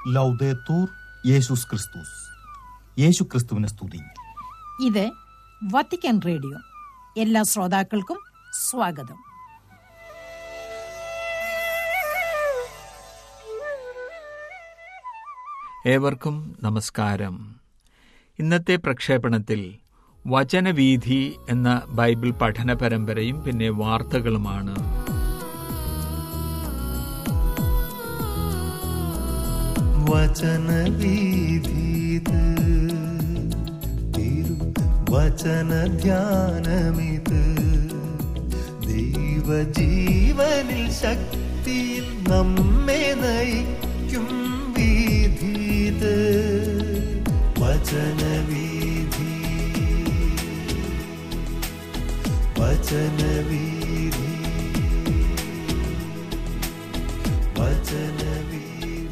ലൗദേത്തൂർ യേശുസ് ക്രിസ്തുസ് യേശു ക്രിസ്തുവിനെ സ്തുതി ഇത് വത്തിക്കാൻ റേഡിയോ എല്ലാ ശ്രോതാക്കൾക്കും സ്വാഗതം ഏവർക്കും നമസ്കാരം ഇന്നത്തെ പ്രക്ഷേപണത്തിൽ വചനവീഥി എന്ന ബൈബിൾ പഠന പരമ്പരയും പിന്നെ വാർത്തകളുമാണ് വചനവീഥീത് തിരു വചനധ്യാനമിത് ദൈവജീവനിൽ ശക്തിയിൽ നമ്മെ നയിക്കും വീഥീത് വചനവീഥി വചനവീഥി വചനവീഥി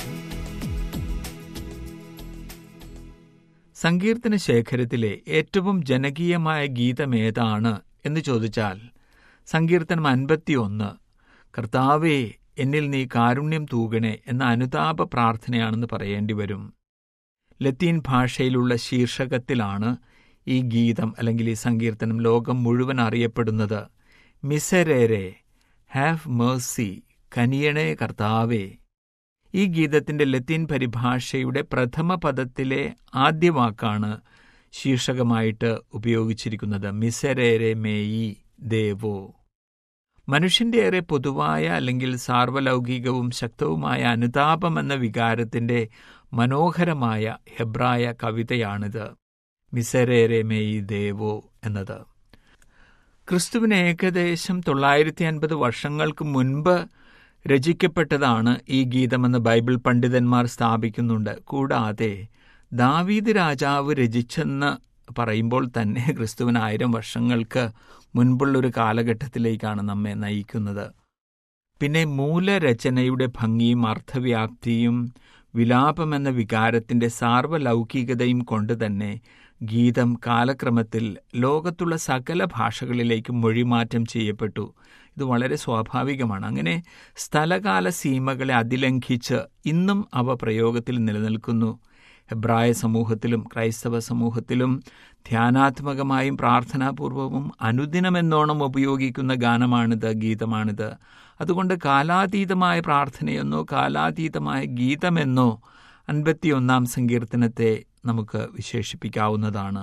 സങ്കീർത്തന ശേഖരത്തിലെ ഏറ്റവും ജനകീയമായ ഗീതം ഏതാണ് എന്ന് ചോദിച്ചാൽ സങ്കീർത്തനം അൻപത്തിയൊന്ന് കർത്താവേ എന്നിൽ നീ കാരുണ്യം തൂകണേ എന്ന അനുതാപ പ്രാർത്ഥനയാണെന്ന് പറയേണ്ടി വരും ലത്തീൻ ഭാഷയിലുള്ള ശീർഷകത്തിലാണ് ഈ ഗീതം അല്ലെങ്കിൽ ഈ സങ്കീർത്തനം ലോകം മുഴുവൻ അറിയപ്പെടുന്നത് മിസരേരെ ഹാവ് മേഴ്സി കനിയണേ കർത്താവേ ഈ ഗീതത്തിന്റെ ലത്തീൻ പരിഭാഷയുടെ പ്രഥമ പദത്തിലെ ആദ്യ വാക്കാണ് ശീർഷകമായിട്ട് ഉപയോഗിച്ചിരിക്കുന്നത് മിസരേരെ മേയി ദേവോ മനുഷ്യന്റെ ഏറെ പൊതുവായ അല്ലെങ്കിൽ സാർവലൗകികവും ശക്തവുമായ അനുതാപം എന്ന വികാരത്തിന്റെ മനോഹരമായ ഹെബ്രായ കവിതയാണിത് മിസരേരെ മേയി ദേവോ എന്നത് ക്രിസ്തുവിന് ഏകദേശം തൊള്ളായിരത്തി അൻപത് വർഷങ്ങൾക്ക് മുൻപ് രചിക്കപ്പെട്ടതാണ് ഈ ഗീതമെന്ന് ബൈബിൾ പണ്ഡിതന്മാർ സ്ഥാപിക്കുന്നുണ്ട് കൂടാതെ ദാവീദ് രാജാവ് രചിച്ചെന്ന് പറയുമ്പോൾ തന്നെ ക്രിസ്തുവിന് ആയിരം വർഷങ്ങൾക്ക് മുൻപുള്ളൊരു കാലഘട്ടത്തിലേക്കാണ് നമ്മെ നയിക്കുന്നത് പിന്നെ മൂലരചനയുടെ ഭംഗിയും അർത്ഥവ്യാപ്തിയും വിലാപമെന്ന വികാരത്തിന്റെ സാർവലൗകികതയും കൊണ്ട് തന്നെ ഗീതം കാലക്രമത്തിൽ ലോകത്തുള്ള സകല ഭാഷകളിലേക്കും മൊഴിമാറ്റം ചെയ്യപ്പെട്ടു ഇത് വളരെ സ്വാഭാവികമാണ് അങ്ങനെ സ്ഥലകാല സീമകളെ അതിലംഘിച്ച് ഇന്നും അവ പ്രയോഗത്തിൽ നിലനിൽക്കുന്നു ഹെബ്രായ സമൂഹത്തിലും ക്രൈസ്തവ സമൂഹത്തിലും ധ്യാനാത്മകമായും പ്രാർത്ഥനാപൂർവവും അനുദിനമെന്നോണം ഉപയോഗിക്കുന്ന ഗാനമാണിത് ഗീതമാണിത് അതുകൊണ്ട് കാലാതീതമായ പ്രാർത്ഥനയെന്നോ കാലാതീതമായ ഗീതമെന്നോ അൻപത്തിയൊന്നാം സങ്കീർത്തനത്തെ നമുക്ക് വിശേഷിപ്പിക്കാവുന്നതാണ്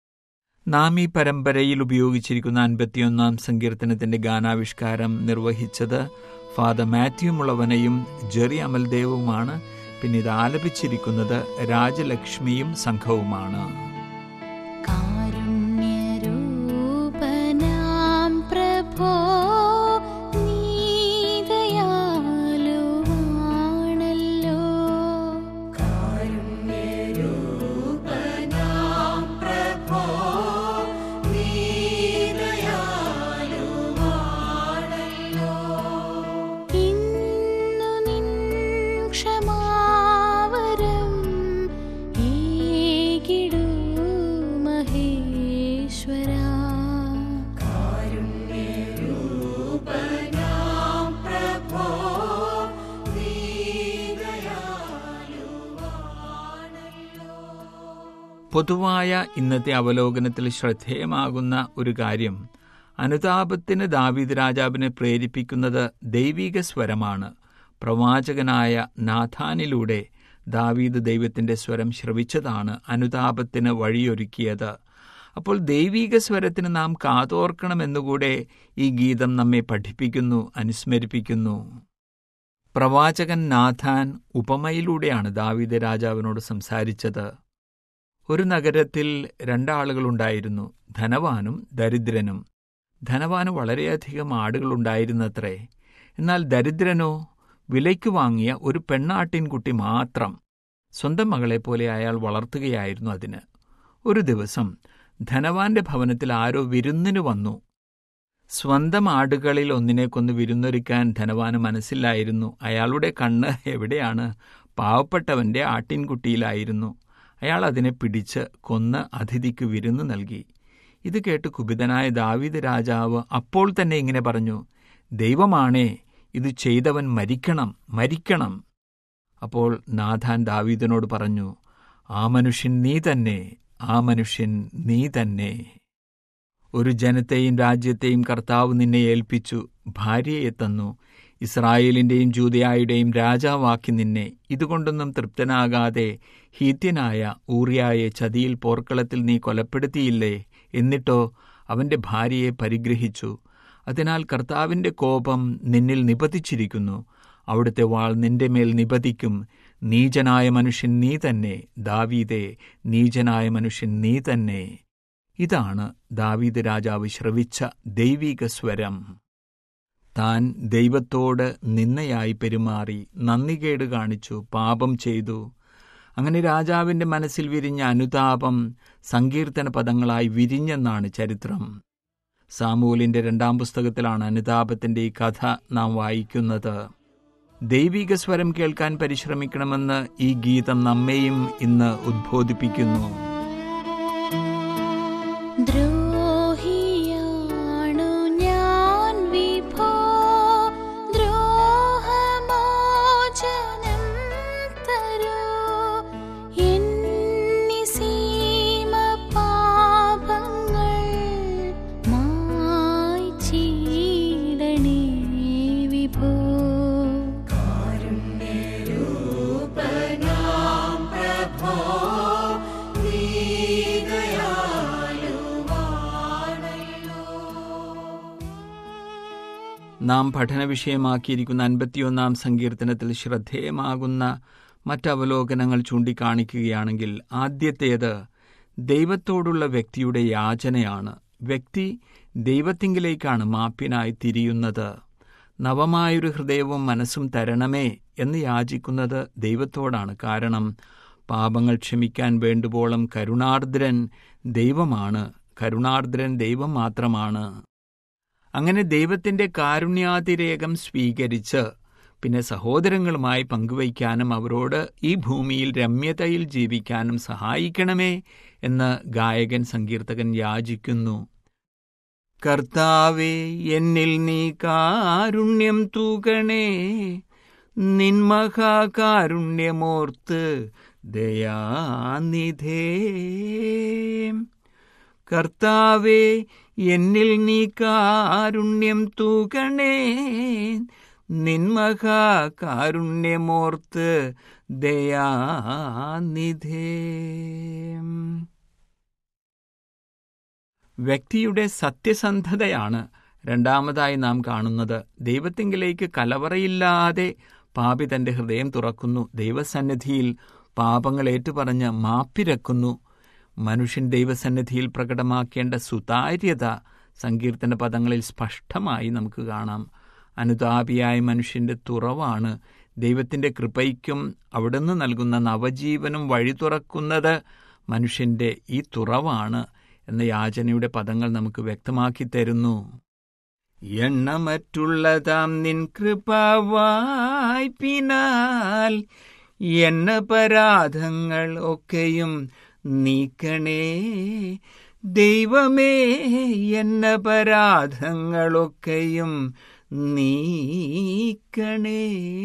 നാം ഈ പരമ്പരയിൽ ഉപയോഗിച്ചിരിക്കുന്ന അൻപത്തിയൊന്നാം സങ്കീർത്തനത്തിന്റെ ഗാനാവിഷ്കാരം നിർവഹിച്ചത് ഫാദർ മാത്യു മുളവനയും ജെറി അമൽദേവുമാണ് പിന്നെ ഇത് ആലപിച്ചിരിക്കുന്നത് രാജലക്ഷ്മിയും സംഘവുമാണ് കാരുണ്യരൂപനാം പ്രഭോ നീദയാലുവാണല്ലോ ഇന്നു നിൻ ക്ഷമാവരം ഏകിടൂ മഹേശ്വരാ പൊതുവായ ഇന്നത്തെ അവലോകനത്തിൽ ശ്രദ്ധേയമാകുന്ന ഒരു കാര്യം അനുതാപത്തിന് ദാവീദ് രാജാവിനെ പ്രേരിപ്പിക്കുന്നത് ദൈവിക സ്വരമാണ് പ്രവാചകനായ നാഥാനിലൂടെ ദാവീദ് ദൈവത്തിന്റെ സ്വരം ശ്രവിച്ചതാണ് അനുതാപത്തിന് വഴിയൊരുക്കിയത് അപ്പോൾ ദൈവിക സ്വരത്തിന് നാം കാതോർക്കണമെന്നുകൂടെ ഈ ഗീതം നമ്മെ പഠിപ്പിക്കുന്നു അനുസ്മരിപ്പിക്കുന്നു പ്രവാചകൻ നാഥാൻ ഉപമയിലൂടെയാണ് ദാവീദ് രാജാവിനോട് സംസാരിച്ചത് ഒരു നഗരത്തിൽ രണ്ടാളുകളുണ്ടായിരുന്നു ധനവാനും ദരിദ്രനും ധനവാന് വളരെയധികം ആടുകളുണ്ടായിരുന്നത്രേ എന്നാൽ ദരിദ്രനോ വിലയ്ക്ക് വാങ്ങിയ ഒരു പെണ്ണാട്ടിൻകുട്ടി മാത്രം സ്വന്തം മകളെപ്പോലെ അയാൾ വളർത്തുകയായിരുന്നു അതിന് ഒരു ദിവസം ധനവാന്റെ ഭവനത്തിൽ ആരോ വിരുന്നിനു വന്നു സ്വന്തം ആടുകളിൽ ഒന്നിനെ കൊന്ന് വിരുന്നൊരുക്കാൻ ധനവാന് മനസ്സില്ലായിരുന്നു അയാളുടെ കണ്ണ് എവിടെയാണ് പാവപ്പെട്ടവന്റെ ആട്ടിൻകുട്ടിയിലായിരുന്നു അയാൾ അതിനെ പിടിച്ച് കൊന്ന് അതിഥിക്ക് വിരുന്ന് നൽകി ഇത് കേട്ട് കുപിതനായ ദാവീദ് രാജാവ് അപ്പോൾ തന്നെ ഇങ്ങനെ പറഞ്ഞു ദൈവമാണേ ഇത് ചെയ്തവൻ മരിക്കണം മരിക്കണം അപ്പോൾ നാഥാൻ ദാവീദിനോട് പറഞ്ഞു ആ മനുഷ്യൻ നീ തന്നെ ആ മനുഷ്യൻ നീ തന്നെ ഒരു ജനത്തെയും രാജ്യത്തെയും കർത്താവ് നിന്നെ ഏൽപ്പിച്ചു ഭാര്യയെ തന്നു ഇസ്രായേലിന്റെയും ജൂതയായുടെയും രാജാവാക്കി നിന്നെ ഇതുകൊണ്ടൊന്നും തൃപ്തനാകാതെ ഹീത്യനായ ഊറിയായെ ചതിയിൽ പോർക്കളത്തിൽ നീ കൊലപ്പെടുത്തിയില്ലേ എന്നിട്ടോ അവന്റെ ഭാര്യയെ പരിഗ്രഹിച്ചു അതിനാൽ കർത്താവിന്റെ കോപം നിന്നിൽ നിപതിച്ചിരിക്കുന്നു അവിടുത്തെ വാൾ നിന്റെ മേൽ നിപതിക്കും നീചനായ മനുഷ്യൻ നീ തന്നെ ദാവീദേ നീചനായ മനുഷ്യൻ നീ തന്നെ ഇതാണ് ദാവീദ് രാജാവ് ശ്രവിച്ച ദൈവിക സ്വരം താൻ ദൈവത്തോട് നിന്നയായി പെരുമാറി നന്ദികേട് കാണിച്ചു പാപം ചെയ്തു അങ്ങനെ രാജാവിന്റെ മനസ്സിൽ വിരിഞ്ഞ അനുതാപം സങ്കീർത്തന പദങ്ങളായി വിരിഞ്ഞെന്നാണ് ചരിത്രം സാമൂലിന്റെ രണ്ടാം പുസ്തകത്തിലാണ് അനുതാപത്തിന്റെ ഈ കഥ നാം വായിക്കുന്നത് ദൈവിക സ്വരം കേൾക്കാൻ പരിശ്രമിക്കണമെന്ന് ഈ ഗീതം നമ്മെയും ഇന്ന് ഉദ്ബോധിപ്പിക്കുന്നു ദ്രോഹിയാണു ഞാൻ വിഭോ ദ്രോഹമോചനം തരൂ എന്നിസീമ പാപങ്ങൾ മായ്ച്ചിടണേ വിഭോ നാം പഠന വിഷയമാക്കിയിരിക്കുന്ന അൻപത്തിയൊന്നാം സങ്കീർത്തനത്തിൽ ശ്രദ്ധേയമാകുന്ന മറ്റവലോകനങ്ങൾ ചൂണ്ടിക്കാണിക്കുകയാണെങ്കിൽ ആദ്യത്തേത് ദൈവത്തോടുള്ള വ്യക്തിയുടെ യാചനയാണ് വ്യക്തി ദൈവത്തിങ്കിലേക്കാണ് മാപ്പിനായി തിരിയുന്നത് നവമായൊരു ഹൃദയവും മനസ്സും തരണമേ എന്ന് യാചിക്കുന്നത് ദൈവത്തോടാണ് കാരണം പാപങ്ങൾ ക്ഷമിക്കാൻ വേണ്ടുവോളം കരുണാർദ്രൻ ദൈവമാണ് കരുണാർദ്രൻ ദൈവം മാത്രമാണ് അങ്ങനെ ദൈവത്തിന്റെ കാരുണ്യാതിരേകം സ്വീകരിച്ച് പിന്നെ സഹോദരങ്ങളുമായി പങ്കുവയ്ക്കാനും അവരോട് ഈ ഭൂമിയിൽ രമ്യതയിൽ ജീവിക്കാനും സഹായിക്കണമേ എന്ന് ഗായകൻ സങ്കീർത്തകൻ യാചിക്കുന്നു കർത്താവേ എന്നിൽ നീ കാരുണ്യം തൂകണേ നിന്മഹാകാരുണ്യമോർത്ത് ദയാനിധേ കർത്താവേ എന്നിൽ നീ കാരുണ്യം തൂകണേ നിന്മഹാകാരുണ്യമോർത്ത് ദയാനിധേ വ്യക്തിയുടെ സത്യസന്ധതയാണ് രണ്ടാമതായി നാം കാണുന്നത് ദൈവത്തിങ്കിലേക്ക് കലവറയില്ലാതെ പാപി തന്റെ ഹൃദയം തുറക്കുന്നു ദൈവസന്നിധിയിൽ പാപങ്ങൾ ഏറ്റുപറഞ്ഞ് മാപ്പിരക്കുന്നു മനുഷ്യൻ ദൈവസന്നിധിയിൽ പ്രകടമാക്കേണ്ട സുതാര്യത സങ്കീർത്തന പദങ്ങളിൽ സ്പഷ്ടമായി നമുക്ക് കാണാം അനുതാപിയായ മനുഷ്യന്റെ തുറവാണ് ദൈവത്തിന്റെ കൃപയ്ക്കും അവിടുന്ന് നൽകുന്ന നവജീവനും വഴി തുറക്കുന്നത് മനുഷ്യന്റെ ഈ തുറവാണ് എന്ന യാചനയുടെ പദങ്ങൾ നമുക്ക് വ്യക്തമാക്കി തരുന്നു എണ്ണമറ്റുള്ളതാം നിൻ കൃപവായ്പിനാൽ എണ്ണ പരാധങ്ങൾ ഒക്കെയും നീക്കണേ ദൈവമേ എന്ന പരാധങ്ങളൊക്കെയും നീക്കണേ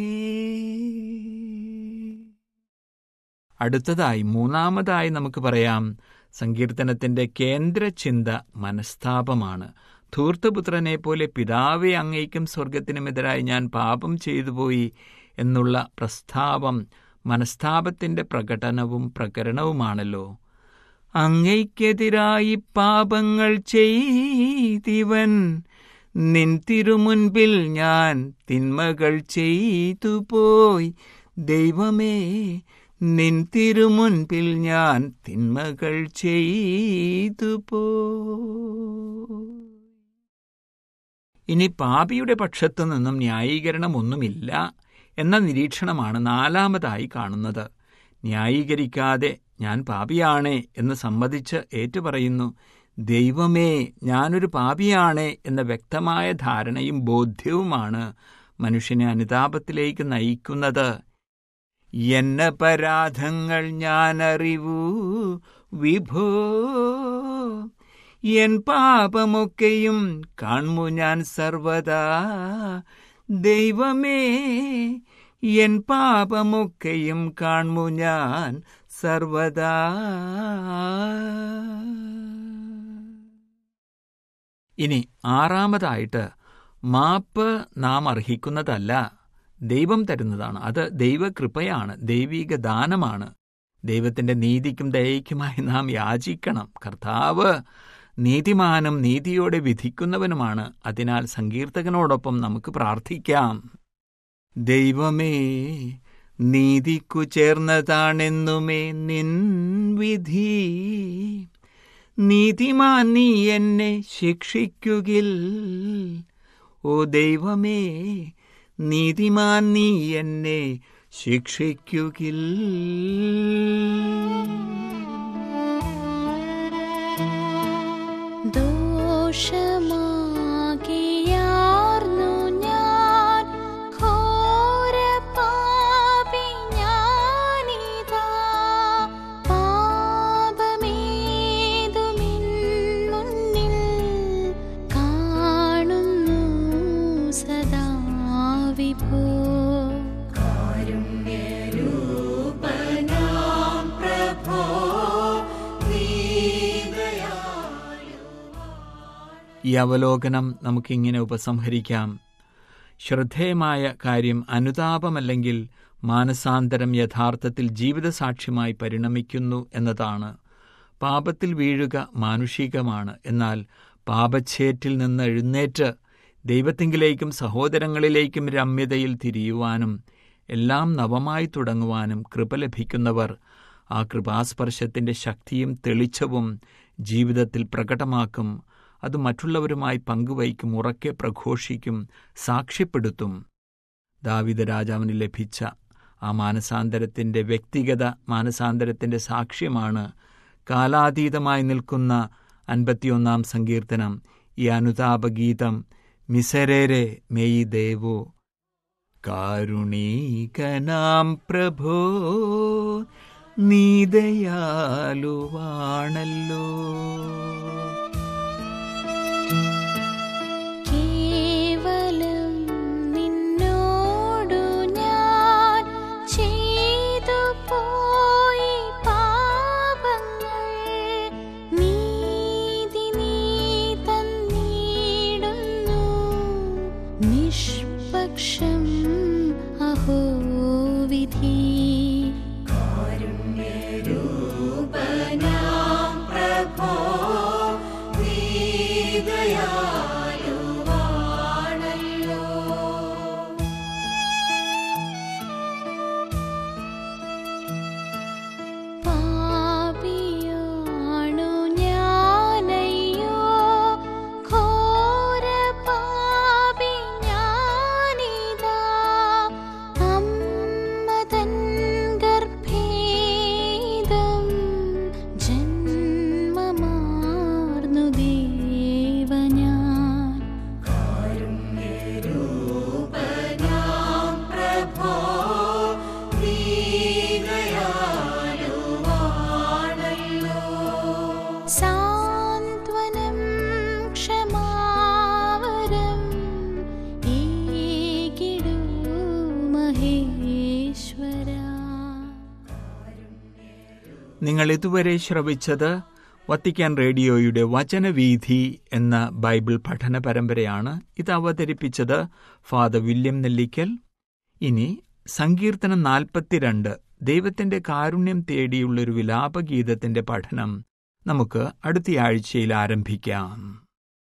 അടുത്തതായി മൂന്നാമതായി നമുക്ക് പറയാം സങ്കീർത്തനത്തിന്റെ കേന്ദ്ര ചിന്ത മനസ്താപമാണ് ധൂർത്തപുത്രനെ പോലെ പിതാവെ അങ്ങേക്കും സ്വർഗത്തിനുമെതിരായി ഞാൻ പാപം ചെയ്തുപോയി എന്നുള്ള പ്രസ്താവം മനസ്താപത്തിന്റെ പ്രകടനവും പ്രകരണവുമാണല്ലോ അങ്ങയ്ക്കെതിരായി പാപങ്ങൾ ചെയ്തിവൻ നിൻ തിരുമുൻപിൽ ഞാൻ തിന്മകൾ ചെയ്തു പോയി ദൈവമേ നിൻ തിരുമുൻപിൽ ഞാൻ തിന്മകൾ ചെയ്തു പോയി ഇനി പാപിയുടെ പക്ഷത്തു നിന്നും ന്യായീകരണമൊന്നുമില്ല എന്ന നിരീക്ഷണമാണ് നാലാമതായി കാണുന്നത് ന്യായീകരിക്കാതെ ഞാൻ പാപിയാണേ എന്ന് സമ്മതിച്ച് ഏറ്റുപറയുന്നു ദൈവമേ ഞാനൊരു പാപിയാണേ എന്ന വ്യക്തമായ ധാരണയും ബോധ്യവുമാണ് മനുഷ്യനെ അനുതാപത്തിലേക്ക് നയിക്കുന്നത് എന്ന പരാധങ്ങൾ ഞാൻ അറിവൂ വിഭോ എൻ പാപമൊക്കെയും കാൺമു ഞാൻ സർവദാ ദൈവമേ എൻ പാപമൊക്കെയും കാൺമു ഞാൻ സർവദാ ഇനി ആറാമതായിട്ട് മാപ്പ് നാം അർഹിക്കുന്നതല്ല ദൈവം തരുന്നതാണ് അത് ദൈവകൃപയാണ് ദൈവിക ദാനമാണ് ദൈവത്തിന്റെ നീതിക്കും ദയയ്ക്കുമായി നാം യാചിക്കണം കർത്താവ് നീതിമാനും നീതിയോടെ വിധിക്കുന്നവനുമാണ് അതിനാൽ സങ്കീർത്തകനോടൊപ്പം നമുക്ക് പ്രാർത്ഥിക്കാം ദൈവമേ നീതിക്കു ചേർന്നതാണെന്നുമേ നിൻ വിധി നീതിമാൻ നീ എന്നെ ശിക്ഷിക്കുകിൽ ഓ ദൈവമേ നീതിമാൻ നീ എന്നെ ശിക്ഷിക്കുകിൽ ദോഷമാകിയാർന്നു ഞാൻ ഘോരപാപി ഞാനിതാ പാപമേതുമിൻ മുന്നിൽ കാണുന്നു സദാ വിഭോ ഈ അവലോകനം നമുക്കിങ്ങനെ ഉപസംഹരിക്കാം ശ്രദ്ധേയമായ കാര്യം അനുതാപമല്ലെങ്കിൽ മാനസാന്തരം യഥാർത്ഥത്തിൽ ജീവിതസാക്ഷ്യമായി പരിണമിക്കുന്നു എന്നതാണ് പാപത്തിൽ വീഴുക മാനുഷികമാണ് എന്നാൽ പാപച്ചേറ്റിൽ നിന്ന് എഴുന്നേറ്റ് ദൈവത്തിങ്കിലേക്കും സഹോദരങ്ങളിലേക്കും രമ്യതയിൽ തിരിയുവാനും എല്ലാം നവമായി തുടങ്ങുവാനും കൃപ ലഭിക്കുന്നവർ ആ കൃപാസ്പർശത്തിന്റെ ശക്തിയും തെളിച്ചവും ജീവിതത്തിൽ പ്രകടമാക്കും അത് മറ്റുള്ളവരുമായി പങ്കുവയ്ക്കും ഉറക്കെ പ്രഘോഷിക്കും സാക്ഷ്യപ്പെടുത്തും ദാവിദ രാജാവിന് ലഭിച്ച ആ മാനസാന്തരത്തിന്റെ വ്യക്തിഗത മാനസാന്തരത്തിന്റെ സാക്ഷ്യമാണ് കാലാതീതമായി നിൽക്കുന്ന അൻപത്തിയൊന്നാം സങ്കീർത്തനം ഈ അനുതാപഗീതം മിസരേരെ മെയ് ദേവോ കാരുണീകനാം പ്രഭോ നീതയാലുവാണല്ലോ കേവലം നിന്നോടു ഞാൻ ചെയ്തു പോയി പാപങ്ങൾ നീതി നീ തന്നിടുന്നു നിഷ്പക്ഷം അഹോ വിധി പാപിയാണു ഞാനയ്യോ ഘോര പാപി ഞാനിതാ അമ്മ തൻ ഗർഭേദം ജന്മമാർന്നു ദേവനാൻ സാന്ത്വനം ക്ഷമാവരം ഏകിടൂ മഹേശ്വരാ നിങ്ങൾ ഇതുവരെ ശ്രവിച്ചത് വത്തിക്കാൻ റേഡിയോയുടെ വചനവീഥി എന്ന ബൈബിൾ പഠന പരമ്പരയാണ് ഇത് അവതരിപ്പിച്ചത് ഫാദർ വില്യം നെല്ലിക്കൽ ഇനി സങ്കീർത്തനം നാൽപ്പത്തിരണ്ട് ദൈവത്തിന്റെ കാരുണ്യം തേടിയുള്ളൊരു വിലാപഗീതത്തിന്റെ പഠനം നമുക്ക് അടുത്തയാഴ്ചയിൽ ആരംഭിക്കാം